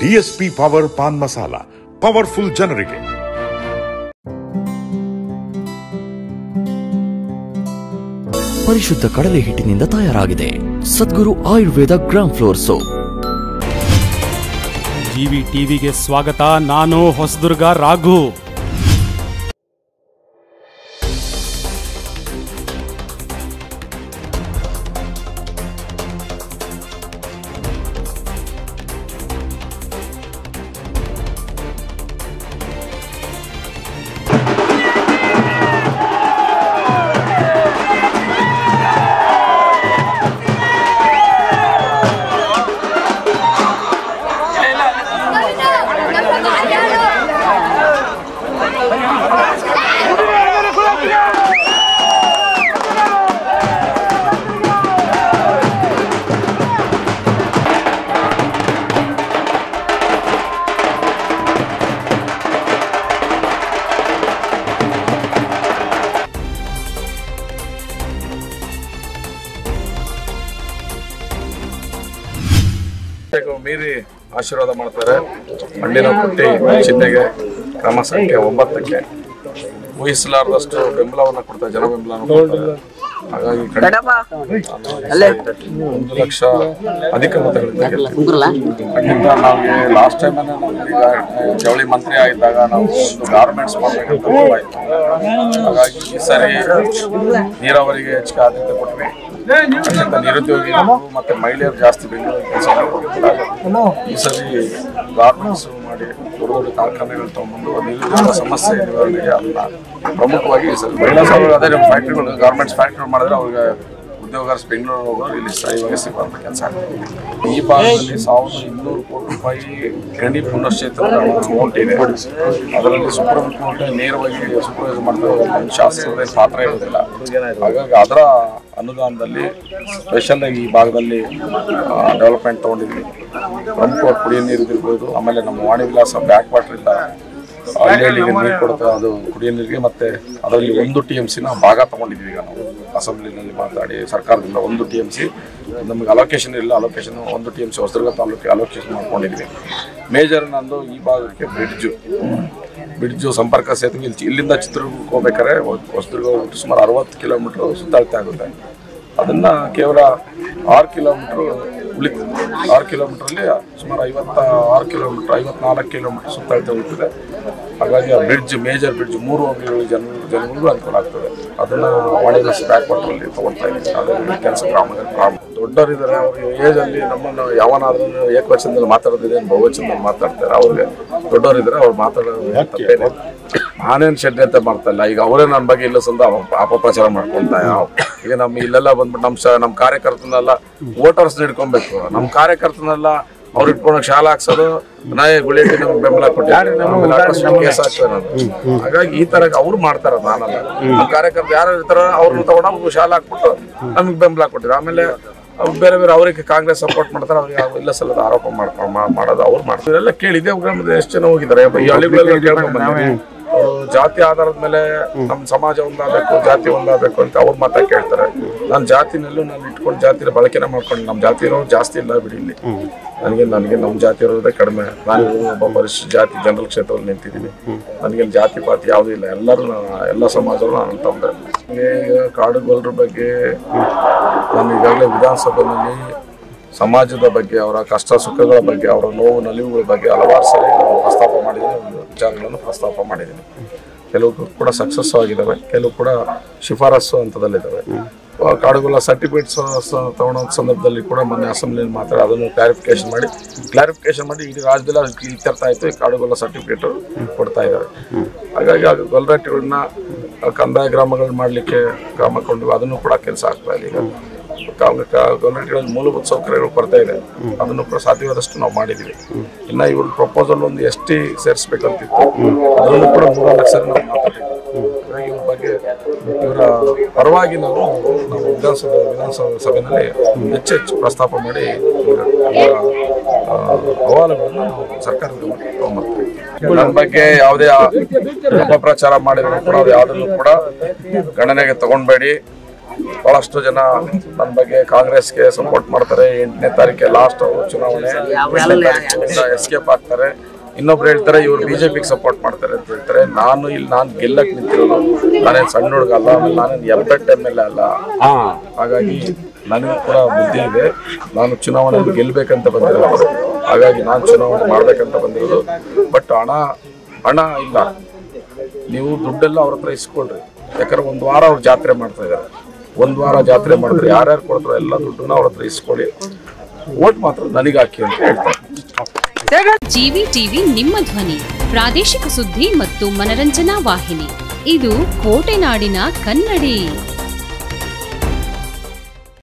DSP power pan masala powerful ಜನರಿಗೆ ಪರಿಶುದ್ಧ ಕಡಲೆ ಹಿಟ್ಟಿನಿಂದ ತಯಾರಾಗಿದೆ Sadguru Ayurveda gram flour soap GV ಟಿವಿಗೆ ಸ್ವಾಗತ ನಾನು ಹೊಸದುರ್ಗ ರಾಘು ಬೇಕು ಮೀರಿ ಆಶೀರ್ವಾದ ಮಾಡ್ತಾರೆ ಹಣ್ಣಿನ ಪುಟ್ಟಿ ಚಿಹ್ನೆಗೆ ಕ್ರಮ ಸಂಖ್ಯೆ ಒಂಬತ್ತಕ್ಕೆ ಊಹಿಸಲಾರದಷ್ಟು ಬೆಂಬಲವನ್ನು ಕೊಡ್ತಾರೆ ಜನ ಬೆಂಬಲವನ್ನು ಕೊಡ್ತಾರೆ ಹಾಗಾಗಿ ಖಂಡಿತ ನಾನು ಒಂದು ಲಕ್ಷ ಅಧಿಕ ಮತಗಳಿಂದ ಗೆಲ್ತೀವಿ. ಖಂಡಿತ ನಮಗೆ ಲಾಸ್ಟ್ ಟೈಮ್ ಈಗ ಜವಳಿ ಮಂತ್ರಿ ಆಗಿದ್ದಾಗ ನಾವು ಒಂದು ಗಾರ್ಮೆಂಟ್ಸ್ ಮಾಡಬೇಕಂತ ತುಂಬ ಇತ್ತು ಹಾಗಾಗಿ ಈ ಸರಿ ನೀರಾವರಿಗೆ ಹೆಚ್ಚಿಗೆ ಆದ್ಯತೆ ಕೊಟ್ವಿ ಖಂಡಿತ ನಿರುದ್ಯೋಗಿಗಳು ಮತ್ತೆ ಮಹಿಳೆಯರು ಜಾಸ್ತಿ ಬೆಂಗಳೂರು ಕೆಲಸ ಮಾಡ್ತಿದ್ದಾರೆ ಈ ಸರಿ ಗಾರ್ಮೆಂಟ್ಸ್ ಮಾಡಿ ದೊಡ್ಡ ದೊಡ್ಡ ಕಾರ್ಖಾನೆಗಳು ತಗೊಂಡ್ಬಂದು ನಿರುದ್ಯೋಗ ಸಮಸ್ಯೆ ನಿವಾರಣೆಗೆ ಅದನ್ನ ಪ್ರಮುಖವಾಗಿ ಈ ಸರಿ ಮಹಿಳಾ ಸಭೆ ಅದೇ ಫ್ಯಾಕ್ಟ್ರಿಗಳು ಗಾರ್ಮೆಂಟ್ಸ್ ಫ್ಯಾಕ್ಟ್ರಿ ಮಾಡಿದ್ರೆ ಅವ್ರಿಗೆ ಉದ್ಯೋಗರ್ಸ್ ಬೆಂಗಳೂರು ಹೋಗೋರು ಇಲ್ಲಿ ಸ್ಥಾಯಿಯಾಗಿ ಸಿಗುವಂತ ಕೆಲಸ ಆಗ್ತದೆ ಈ ಭಾಗದಲ್ಲಿ ಸಾವಿರದ ಇನ್ನೂರು ಕೋಟಿ ರೂಪಾಯಿ ಗಣಿ ಪುನಶ್ಚೇತನ ಅಮೌಂಟ್ ಇದೆ ಅದರಲ್ಲಿ ಸುಪ್ರೀಂ ಕೋರ್ಟ್ ನೇರವಾಗಿ ಸೂಪರ್ವೈಸ್ ಮಾಡ್ತಾರೆ ಶಾಸಕರ ಪಾತ್ರ ಇರೋದಿಲ್ಲ ಹಾಗಾಗಿ ಅದರ ಅನುದಾನದಲ್ಲಿ ಸ್ಪೆಷಲ್ ಆಗಿ ಈ ಭಾಗದಲ್ಲಿ ಡೆವಲಪ್ಮೆಂಟ್ ತಗೊಂಡಿದ್ವಿ ಪ್ರಮುಖವಾಗಿ ಕುಡಿಯೋ ನೀರು ಇರ್ಬೋದು ಆಮೇಲೆ ನಮ್ಮ ವಾಣಿ ವಿಲಾಸ ಬ್ಯಾಕ್ ವಾಟರ್ ಇಂದ ಹಳ್ಳಿಗೆ ನೀರು ಕೊಡುತ್ತೆ ಅದು ಕುಡಿಯೋ ನೀರಿಗೆ ಮತ್ತೆ ಅದರಲ್ಲಿ ಒಂದು ಟಿ ಎಮ್ ಸಿನ ಭಾಗ ತಗೊಂಡಿದ್ವಿ ಈಗ ನಾವು ಅಸೆಂಬ್ಲಿನಲ್ಲಿ ಮಾತಾಡಿ ಸರ್ಕಾರದಿಂದ ಒಂದು ಟಿ ಎಮ್ ಸಿ ನಮಗೆ ಅಲೋಕೇಶನ್ ಇಲ್ಲ ಅಲೋಕೇಶನ್ ಒಂದು ಟಿ ಎಮ್ ಸಿ ಹೊಸದುರ್ಗ ತಾಲೂಕಿಗೆ ಅಲೋಕೇಶನ್ ಮಾಡ್ಕೊಂಡಿದ್ವಿ ಮೇಜರ್ ನಂದು ಈ ಭಾಗಕ್ಕೆ ಬ್ರಿಡ್ಜು ಬ್ರಿಡ್ಜು ಸಂಪರ್ಕ ಸೇತುವೆ ಇಲ್ಲಿ ಇಲ್ಲಿಂದ ಚಿತ್ರದುರ್ಗಕ್ಕೆ ಹೋಗ್ಬೇಕಾದ್ರೆ ಹೊಸದುರ್ಗ ಹೋಗ್ಬಿಟ್ಟು ಸುಮಾರು ಅರವತ್ತು ಕಿಲೋಮೀಟ್ರ್ ಸುತ್ತಾಳ್ತೆ ಆಗುತ್ತೆ ಅದನ್ನ ಕೇವಲ ಆರು ಕಿಲೋಮೀಟ್ರ್ ಉಳಿತು ಆರು ಕಿಲೋಮೀಟ್ರಲ್ಲಿ ಸುಮಾರು ಐವತ್ತ ಆರು ಕಿಲೋಮೀಟ್ರ್ ಐವತ್ನಾಲ್ಕು ಕಿಲೋಮೀಟ್ರ್ ಸುತ್ತಾಳ್ತೆ ಉಳಿತದೆ ಹಾಗಾಗಿ ಆ ಬ್ರಿಡ್ಜ್ ಮೇಜರ್ ಬ್ರಿಡ್ಜ್ ಮೂರು ಹೋಗಿಗಳು ಜನ ಜನಗಳಿಗೂ ಅನುಕೂಲ ಆಗ್ತದೆ ಅದನ್ನ ವಾಣಿಜ್ಯ ಬ್ಯಾಕ್ ವಾಟರಲ್ಲಿ ತಗೊಳ್ತಾ ಇದ್ದೀವಿ ಅದರಲ್ಲಿ ಕೆಲಸ ಗ್ರಾಮದ ಗ್ರಾಮ ದೊಡ್ಡವರಿದ್ದಾರೆ ಅವ್ರ ಏಜ್ ಅಲ್ಲಿ ನಮ್ಮನ್ನು ಯಾವನಾದ್ರೂ ಏಕವಚನದಲ್ಲಿ ಮಾತಾಡೋದಿದೆ ಬಹುವಚನದಲ್ಲಿ ಮಾತಾಡ್ತಾರೆ ಅವ್ರಿಗೆ ದೊಡ್ಡವರಿದ್ದಾರೆ ಅವ್ರು ಮಾತಾಡೋದು ತಪ್ಪೇನಿಲ್ಲ. ನಾನೇನ್ ಷಡ್ಡೆ ಅಂತ ಮಾಡ್ತಾ ಇಲ್ಲ ಈಗ ಅವರೇ ನನ್ನ ಬಗ್ಗೆ ಇಲ್ಲ ಸಂದ ಅಪಪ್ರಚಾರ ಮಾಡ್ಕೊಂತ ಈಗ ನಮ್ಮ ಇಲ್ಲೆಲ್ಲ ಬಂದ್ಬಿಟ್ಟು ನಮ್ಮ ಸ ನಮ್ಮ ಕಾರ್ಯಕರ್ತನೆಲ್ಲ ವೋಟರ್ಸ್ ಹಿಡ್ಕೊಬೇಕು ನಮ್ಮ ಕಾರ್ಯಕರ್ತನೆಲ್ಲ ಅವ್ರು ಇಟ್ಕೊಂಡು ಶಾಲೆ ಹಾಕ್ಸೋದು ನಾಯಿ ಗುಳಿಗೆ ನಮ್ಗೆ ಬೆಂಬಲ ಕೊಟ್ಟಿದ್ದಾರೆ ಆಮೇಲೆ ಆಕಸ್ಮಿಕ ಕೇಸ್ ಹಾಕ್ತಾರೆ ನಾನು. ಹಾಗಾಗಿ ಈ ತರ ಅವ್ರು ಮಾಡ್ತಾರ ನಾನಲ್ಲ ನಮ್ಮ ಕಾರ್ಯಕರ್ತರು ಯಾರು ಇರ್ತಾರ ಅವ್ರನ್ನ ತಗೊಂಡು ಶಾಲೆ ಹಾಕ್ಬಿಟ್ಟು ನಮ್ಗೆ ಬೆಂಬಲ ಕೊಟ್ಟಿದ್ರು ಆಮೇಲೆ ಅವ್ರು ಬೇರೆ ಬೇರೆ ಅವರಿಗೆ ಕಾಂಗ್ರೆಸ್ ಸಪೋರ್ಟ್ ಮಾಡ್ತಾರೆ ಅವ್ರಿಗೆ ಯಾವ ಇಲ್ಲ ಸಲ್ಲದ ಆರೋಪ ಮಾಡ್ಕೊಂಡು ಮಾ- ಮಾಡೋದು ಅವ್ರು ಮಾಡ್ತಾರೆ ಎಲ್ಲ ಕೇಳಿದೆ ಗ್ರಾಮದ ಎಷ್ಟು ಜನ ಹೋಗಿದ್ದಾರೆ ಈ ಹಳ್ಳಿಗಳೆಲ್ಲ ಕೇಳ್ಕೊಂಡ್ ಬಂದಿದ್ದೀನಿ. ಅವ್ರು ಜಾತಿ ಆಧಾರದ ಮೇಲೆ ನಮ್ಮ ಸಮಾಜ ಒಂದಾಗಬೇಕು ಜಾತಿ ಒಂದಾಗಬೇಕು ಅಂತ ಅವ್ರ ಮಾತಾ ಕೇಳ್ತಾರೆ ನಾನು ಜಾತಿನಲ್ಲೂ ನಾನು ಇಟ್ಕೊಂಡು ಜಾತಿನ ಬಳಕೆನ ಮಾಡ್ಕೊಂಡು ನಮ್ಮ ಜಾತಿ ಇರೋರು ಜಾಸ್ತಿ ಇಲ್ಲ ಬಿಡಿ ಇಲ್ಲಿ ನನಗೆ ನನಗೆ ನಮ್ಮ ಜಾತಿ ಇರೋದೇ ಕಡಿಮೆ ನಾನು ಒಬ್ಬ ಪರಿಶಿಷ್ಟ ಜಾತಿ ಜನರಲ್ ಕ್ಷೇತ್ರದಲ್ಲಿ ನಿಂತಿದ್ದೀನಿ ನನಗೆ ಜಾತಿ ಪಾತಿ ಯಾವುದೂ ಇಲ್ಲ ಎಲ್ಲರೂ ನಾನು- ಎಲ್ಲ ಸಮಾಜರು ನಾನು ತಂದೆ ನನಗೆ ಈಗ ಕಾಡುಗೊಲ್ಲರ ಬಗ್ಗೆ ನಾನು ಈಗಾಗಲೇ ವಿಧಾನಸಭೆಯಲ್ಲಿ ಸಮಾಜದ ಬಗ್ಗೆ ಅವರ ಕಷ್ಟ ಸುಖಗಳ ಬಗ್ಗೆ ಅವರ ನೋವು ನಲಿವುಗಳ ಬಗ್ಗೆ ಹಲವಾರು ಸಲ ನಾನು ಪ್ರಸ್ತಾಪ ಮಾಡಿದ್ದೀನಿ ಒಂದು ವಿಚಾರಗಳನ್ನು ಪ್ರಸ್ತಾಪ ಮಾಡಿದ್ದೀನಿ ಕೆಲವು ಕೂಡ ಸಕ್ಸಸ್ ಆಗಿದ್ದಾವೆ ಕೆಲವು ಕೂಡ ಶಿಫಾರಸ್ಸು ಹಂತದಲ್ಲಿದ್ದಾವೆ ಆ, ಕಾಡುಗೊಲ್ಲ ಸರ್ಟಿಫಿಕೇಟ್ಸ್ ತಗೊಳ್ಳೋ ಸಂದರ್ಭದಲ್ಲಿ ಕೂಡ ಮೊನ್ನೆ ಅಸೆಂಬ್ಲಿಯಲ್ಲಿ ಮಾತಾಡಿ ಅದನ್ನು ಕ್ಲಾರಿಫಿಕೇಶನ್ ಮಾಡಿ ಕ್ಲಾರಿಫಿಕೇಶನ್ ಮಾಡಿ ಇಡೀ ರಾಜ್ಯದಲ್ಲಿ ಅದಕ್ಕೆ ಇತ್ಯರ್ಥ ಆಯಿತು ಈ ಕಾಡುಗೊಲ್ಲ ಸರ್ಟಿಫಿಕೇಟ್ ಕೊಡ್ತಾ ಇದ್ದಾರೆ ಹಾಗಾಗಿ ಅದು ಗೊಲ್ರಟ್ಟಿಗಳನ್ನ ಕಂದಾಯ ಗ್ರಾಮಗಳನ್ನ ಮಾಡಲಿಕ್ಕೆ ಕ್ರಮ ಕೊಂಡು ಅದನ್ನು ಕೂಡ ಕೆಲಸ ಆಗ್ತಾ ಇದೆ ಈಗ ಗೌರ್ಮೆಂಟ್ಗಳಲ್ಲಿ ಮೂಲಭೂತ ಸೌಕರ್ಯಗಳು ಕೊರತೆ ಇದೆ ಅದನ್ನು ಕೂಡ ಸಾಧ್ಯವಾದಷ್ಟು ನಾವು ಮಾಡಿದ್ದೀವಿ ಇನ್ನು ಇವ್ರ ಪ್ರಪೋಸಲ್ ಒಂದು ಎಸ್ ಟಿ ಸೇರಿಸ್ಬೇಕಂತಿತ್ತು ಅದನ್ನು ಕೂಡ ಮೂರ್ನಾಲ್ಕು ಸರಿ ನಾವು ಮಾತಾಡಿದ್ವಿ ಹಾಗಾಗಿ ಇವ್ರ ಬಗ್ಗೆ ಇವರ ಪರವಾಗಿ ನಾವು ನಾವು ವಿಧಾನಸಭೆ ವಿಧಾನಸಭೆ ಸಭೆಯಲ್ಲಿ ಹೆಚ್ಚು ಹೆಚ್ಚು ಪ್ರಸ್ತಾಪ ಮಾಡಿ ಇವರ ಇವರ, ಆ, ಅಹವಾಲುಗಳನ್ನು ನಾವು ಸರ್ಕಾರದ ಗಮನಕ್ಕೆ ತಗೊಂಡ್ಬರ್ತೀವಿ ನನ್ನ ಬಗ್ಗೆ ಯಾವುದೇ ಅಪಪ್ರಚಾರ ಮಾಡಿದ್ರು ಕೂಡ ಅದು ಯಾವುದನ್ನು ಕೂಡ ಗಣನೆಗೆ ತಗೊಂಡ್ಬೇಡಿ ಬಹಳಷ್ಟು ಜನ ನನ್ನ ಬಗ್ಗೆ ಕಾಂಗ್ರೆಸ್ಗೆ ಸಪೋರ್ಟ್ ಮಾಡ್ತಾರೆ ಎಂಟನೇ ತಾರೀಕೆ ಲಾಸ್ಟ್ ಚುನಾವಣೆ ಎಸ್ಕೇಪ್ ಆಗ್ತಾರೆ ಇನ್ನೊಬ್ರು ಹೇಳ್ತಾರೆ ಇವ್ರು ಬಿಜೆಪಿಗೆ ಸಪೋರ್ಟ್ ಮಾಡ್ತಾರೆ ಅಂತ ಹೇಳ್ತಾರೆ ನಾನು ಇಲ್ಲಿ ನಾನು ಗೆಲ್ಲಕ್ ನಿಂತಿರೋದು ನಾನೇನು ಸಣ್ಣ ಹುಡುಗ ಅಲ್ಲ ಆಮೇಲೆ ನಾನೇನು ಎಪ್ಪೆಟ್ ಎಮ್ ಎಲ್ ಎ ಅಲ್ಲ ಹಾಗಾಗಿ ನನಗೂ ಕೂಡ ಬುದ್ಧಿ ಇದೆ ನಾನು ಚುನಾವಣೆಯಲ್ಲಿ ಗೆಲ್ಬೇಕಂತ ಬಂದಿರೋದು ಹಾಗಾಗಿ ನಾನು ಚುನಾವಣೆ ಮಾಡ್ಬೇಕಂತ ಬಂದಿರೋದು ಬಟ್ ಹಣ ಹಣ ಇಲ್ಲ ನೀವು ದುಡ್ಡೆಲ್ಲ ಅವ್ರ ಹತ್ರ ಇಸ್ಕೊಳ್ರಿ ಯಾಕಂದ್ರೆ ಒಂದು ವಾರ ಅವ್ರು ಜಾತ್ರೆ ಮಾಡ್ತಾ ಇದ್ದಾರೆ ಒಂದು ವಾರ ಜಾತ್ರೆ ಮಾಡಿದ್ರೆ ಯಾರ್ಯಾರು ಕೊಡ್ತಾರೋ ಎಲ್ಲ ದುಡ್ಡನ್ನ ಅವ್ರ ಹತ್ರ ಇಸ್ಕೊಳ್ಳಿ ಓಟ್ ಮಾತ್ರ ನನಗೆ ಹಾಕಿ ಅಂತ ಹೇಳ್ತಾರೆ ಜಿವಿ ಟಿವಿ ನಿಮ್ಮ ಧ್ವನಿ ಪ್ರಾದೇಶಿಕ ಸುದ್ದಿ ಮತ್ತು ಮನರಂಜನಾ ವಾಹಿನಿ ಇದು ಕೋಟೆನಾಡಿನ ಕನ್ನಡಿ